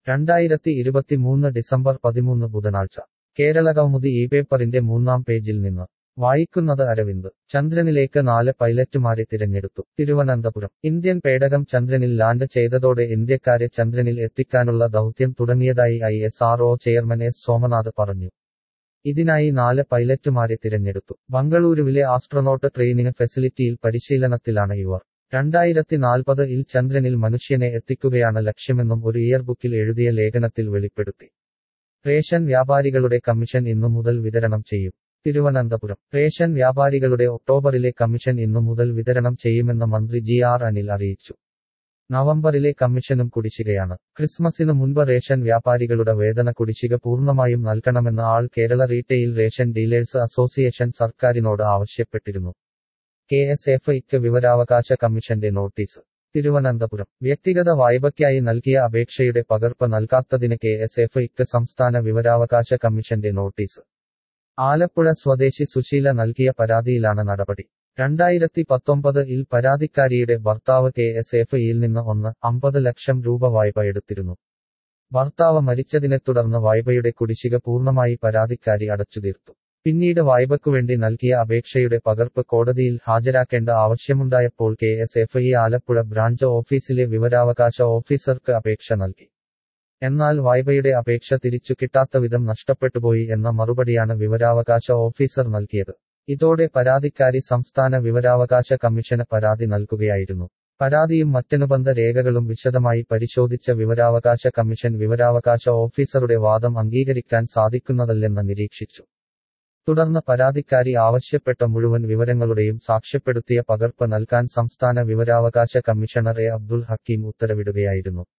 രണ്ടായിരത്തി ഇരുപത്തിമൂന്ന് ഡിസംബർ പതിമൂന്ന് ബുധനാഴ്ച കേരളകൗമുദി ഈ പേപ്പറിന്റെ മൂന്നാം പേജിൽ നിന്ന് വായിക്കുന്നത് അരവിന്ദ് ചന്ദ്രനിലേക്ക് നാല് പൈലറ്റുമാരെ തിരഞ്ഞെടുത്തു തിരുവനന്തപുരം ഇന്ത്യൻ പേടകം ചന്ദ്രനിൽ ലാൻഡ് ചെയ്തതോടെ ഇന്ത്യക്കാരെ ചന്ദ്രനിൽ എത്തിക്കാനുള്ള ദൗത്യം തുടങ്ങിയതായി I S R chairman S Somanath പറഞ്ഞു ഇതിനായി നാല് പൈലറ്റുമാരെ തിരഞ്ഞെടുത്തു ബംഗളൂരുവിലെ ആസ്ട്രോനോട്ട് ട്രെയിനിങ് ഫെസിലിറ്റിയിൽ പരിശീലനത്തിലാണ് ഇവർ രണ്ടായിരത്തി നാൽപ്പത് ഇൽ ചന്ദ്രനിൽ മനുഷ്യനെ എത്തിക്കുകയാണ് ലക്ഷ്യമെന്നും ഒരു ഇയർബുക്കിൽ എഴുതിയ ലേഖനത്തിൽ വെളിപ്പെടുത്തി റേഷൻ വ്യാപാരികളുടെ കമ്മീഷൻ ഇന്നു മുതൽ വിതരണം ചെയ്യും തിരുവനന്തപുരം റേഷൻ വ്യാപാരികളുടെ ഒക്ടോബറിലെ കമ്മീഷൻ ഇന്നു മുതൽ വിതരണം ചെയ്യുമെന്ന് മന്ത്രി ജി ആർ അനിൽ അറിയിച്ചു നവംബറിലെ കമ്മീഷനും കുടിശ്ശികയാണ് ക്രിസ്മസിന് മുൻപ് റേഷൻ വ്യാപാരികളുടെ വേതന കുടിശ്ശിക പൂർണ്ണമായും നൽകണമെന്ന് all Kerala retail ration dealers association സർക്കാരിനോട് ആവശ്യപ്പെട്ടിരുന്നു കെ എസ് എഫ് ഇക്ക് വിവരാവകാശ കമ്മീഷന്റെ നോട്ടീസ് തിരുവനന്തപുരം വ്യക്തിഗത വായ്പയ്ക്കായി നൽകിയ അപേക്ഷയുടെ പകർപ്പ് നൽകാത്തതിന് കെ എസ് എഫ് ഇക്ക് സംസ്ഥാന വിവരാവകാശ കമ്മീഷന്റെ നോട്ടീസ് ആലപ്പുഴ സ്വദേശി സുശീല നൽകിയ പരാതിയിലാണ് നടപടി രണ്ടായിരത്തി പത്തൊമ്പത് ഇൽ പരാതിക്കാരിയുടെ ഭർത്താവ് കെ എസ് എഫ് ഇയിൽ നിന്ന് ഒന്ന് അമ്പത് ലക്ഷം രൂപ വായ്പ എടുത്തിരുന്നു ഭർത്താവ് മരിച്ചതിനെ തുടർന്ന് വായ്പയുടെ കുടിശ്ശിക പൂർണ്ണമായി പരാതിക്കാരി അടച്ചുതീർത്തു പിന്നീട് വായ്പയ്ക്കുവേണ്ടി നൽകിയ അപേക്ഷയുടെ പകർപ്പ് കോടതിയിൽ ഹാജരാക്കേണ്ട ആവശ്യമുണ്ടായപ്പോൾ K S F E Alappuzha branch ഓഫീസിലെ വിവരാവകാശ ഓഫീസർക്ക് അപേക്ഷ നൽകി എന്നാൽ വായ്പയുടെ അപേക്ഷ തിരിച്ചു കിട്ടാത്ത വിധം നഷ്ടപ്പെട്ടുപോയി എന്ന മറുപടിയാണ് വിവരാവകാശ ഓഫീസർ നൽകിയത് ഇതോടെ പരാതിക്കാരി സംസ്ഥാന വിവരാവകാശ കമ്മീഷന് പരാതി നൽകുകയായിരുന്നു പരാതിയും മറ്റനുബന്ധ രേഖകളും വിശദമായി പരിശോധിച്ച വിവരാവകാശ കമ്മീഷൻ വിവരാവകാശ ഓഫീസറുടെ വാദം അംഗീകരിക്കാൻ സാധിക്കുന്നതല്ലെന്ന് നിരീക്ഷിച്ചു തുടർന്ന് പരാതിക്കാരി ആവശ്യപ്പെട്ട മുഴുവൻ വിവരങ്ങളുടെയും സാക്ഷ്യപ്പെടുത്തിയ പകർപ്പ് നൽകാൻ സംസ്ഥാന വിവരാവകാശ കമ്മീഷണർ എ അബ്ദുൽ ഹക്കീം ഉത്തരവിടുകയായിരുന്നു